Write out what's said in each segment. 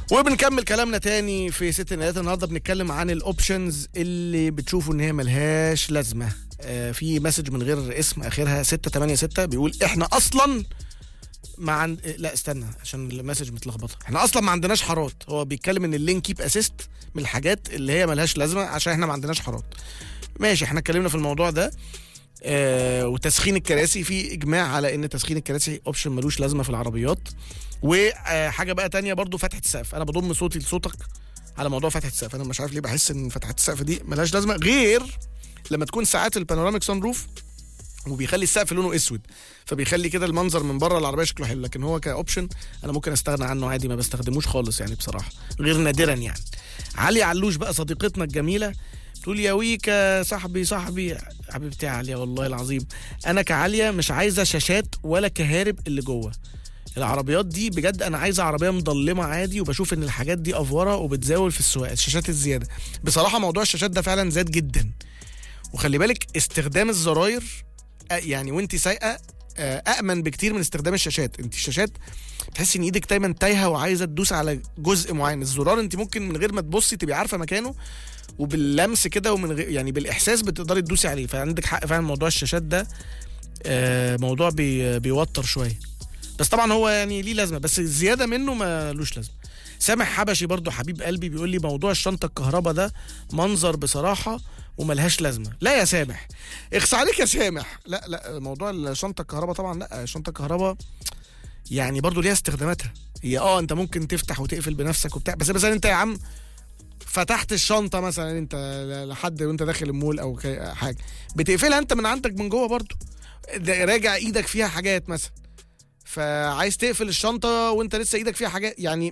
وبنكمل كلامنا تاني في ست نهايات النهارده بنتكلم عن الاوبشنز اللي بتشوفوا ان هي ملهاش لازمه آه في مسج من غير اسم اخرها 686 بيقول احنا اصلا ما عن... لا استنى عشان المسج متلخبطه احنا اصلا ما عندناش حارات هو بيتكلم ان اللينك كيب اسيست من الحاجات اللي هي ملهاش لازمه عشان احنا ما عندناش حارات ماشي احنا اتكلمنا في الموضوع ده آه وتسخين الكراسي في اجماع على ان تسخين الكراسي اوبشن ملوش لازمه في العربيات وحاجه بقى تانية برضو فتحه السقف انا بضم صوتي لصوتك على موضوع فتحه السقف انا مش عارف ليه بحس ان فتحه السقف دي ملهاش لازمه غير لما تكون ساعات البانوراميك سان روف وبيخلي السقف لونه اسود فبيخلي كده المنظر من بره العربيه شكله حلو لكن هو كاوبشن انا ممكن استغنى عنه عادي ما بستخدموش خالص يعني بصراحه غير نادرا يعني علي علوش بقى صديقتنا الجميله تقول يا ويكا صاحبي صاحبي حبيبتي يا عليا والله العظيم انا كعاليه مش عايزه شاشات ولا كهارب اللي جوه العربيات دي بجد انا عايزه عربيه مضلمه عادي وبشوف ان الحاجات دي افوره وبتزاول في السواقه الشاشات الزياده بصراحه موضوع الشاشات ده فعلا زاد جدا وخلي بالك استخدام الزراير آه، يعني وانت سايقه آه، امن بكتير من استخدام الشاشات انت الشاشات تحس ان ايدك دايما تايهه وعايزه تدوس على جزء معين الزرار انت ممكن من غير ما تبصي تبقي عارفه مكانه وباللمس كده ومن غير يعني بالاحساس بتقدري تدوسي عليه فعندك حق فعلا موضوع الشاشات ده آه، موضوع بي بيوتر شويه بس طبعا هو يعني ليه لازمه بس الزياده منه ملوش لازمه سامح حبشي برضو حبيب قلبي بيقول لي موضوع الشنطه الكهرباء ده منظر بصراحه وملهاش لازمه لا يا سامح اخس عليك يا سامح لا لا موضوع الشنطه الكهرباء طبعا لا الشنطه الكهرباء يعني برضو ليها استخداماتها هي اه انت ممكن تفتح وتقفل بنفسك وبتاع بس مثلا انت يا عم فتحت الشنطه مثلا انت لحد وانت داخل المول او كي- حاجه بتقفلها انت من عندك من جوه برضو ده راجع ايدك فيها حاجات مثلا فعايز تقفل الشنطه وانت لسه ايدك فيها حاجات يعني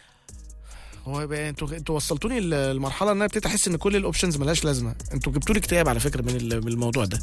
هو بقى انتوا انتوا وصلتوني للمرحله ان انا ابتديت احس ان كل الاوبشنز ملهاش لازمه انتوا جبتوا لي اكتئاب على فكره من ال- من الموضوع ده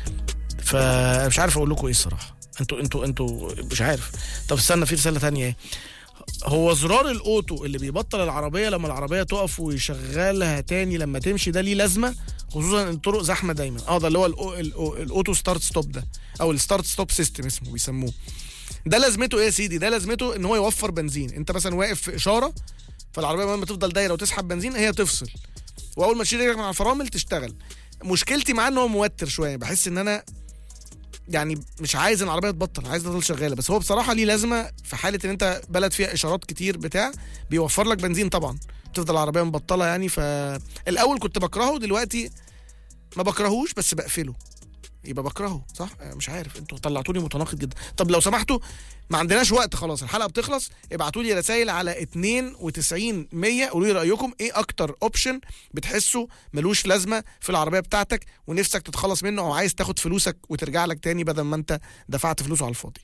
فمش عارف اقول لكم ايه الصراحه انتوا انتوا انتوا مش عارف طب استنى في رساله تانية ايه هو زرار الاوتو اللي بيبطل العربيه لما العربيه تقف ويشغلها تاني لما تمشي ده ليه لازمه خصوصا ان الطرق زحمه دايما اه ده اللي هو الأو- الأو- الاوتو ستارت ستوب ده او الستارت ستوب سيستم اسمه بيسموه ده لازمته ايه يا سيدي ده لازمته ان هو يوفر بنزين انت مثلا واقف في اشاره فالعربيه لما تفضل دايره وتسحب بنزين هي تفصل واول ما تشيل رجلك من على الفرامل تشتغل مشكلتي معاه ان هو موتر شويه بحس ان انا يعني مش عايز ان العربيه تبطل عايز تفضل شغاله بس هو بصراحه ليه لازمه في حاله ان انت بلد فيها اشارات كتير بتاع بيوفر لك بنزين طبعا تفضل العربيه مبطله يعني فالاول كنت بكرهه دلوقتي ما بكرهوش بس بقفله يبقى بكرهه صح آه، مش عارف انتوا طلعتوني متناقض جدا طب لو سمحتوا ما عندناش وقت خلاص الحلقه بتخلص ابعتوا لي رسائل على 92 100 قولوا لي رايكم ايه اكتر اوبشن بتحسه ملوش لازمه في العربيه بتاعتك ونفسك تتخلص منه او عايز تاخد فلوسك وترجع لك تاني بدل ما انت دفعت فلوسه على الفاضي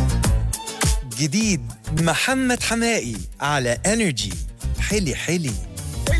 جديد محمد حمائي على انرجي حلي حلي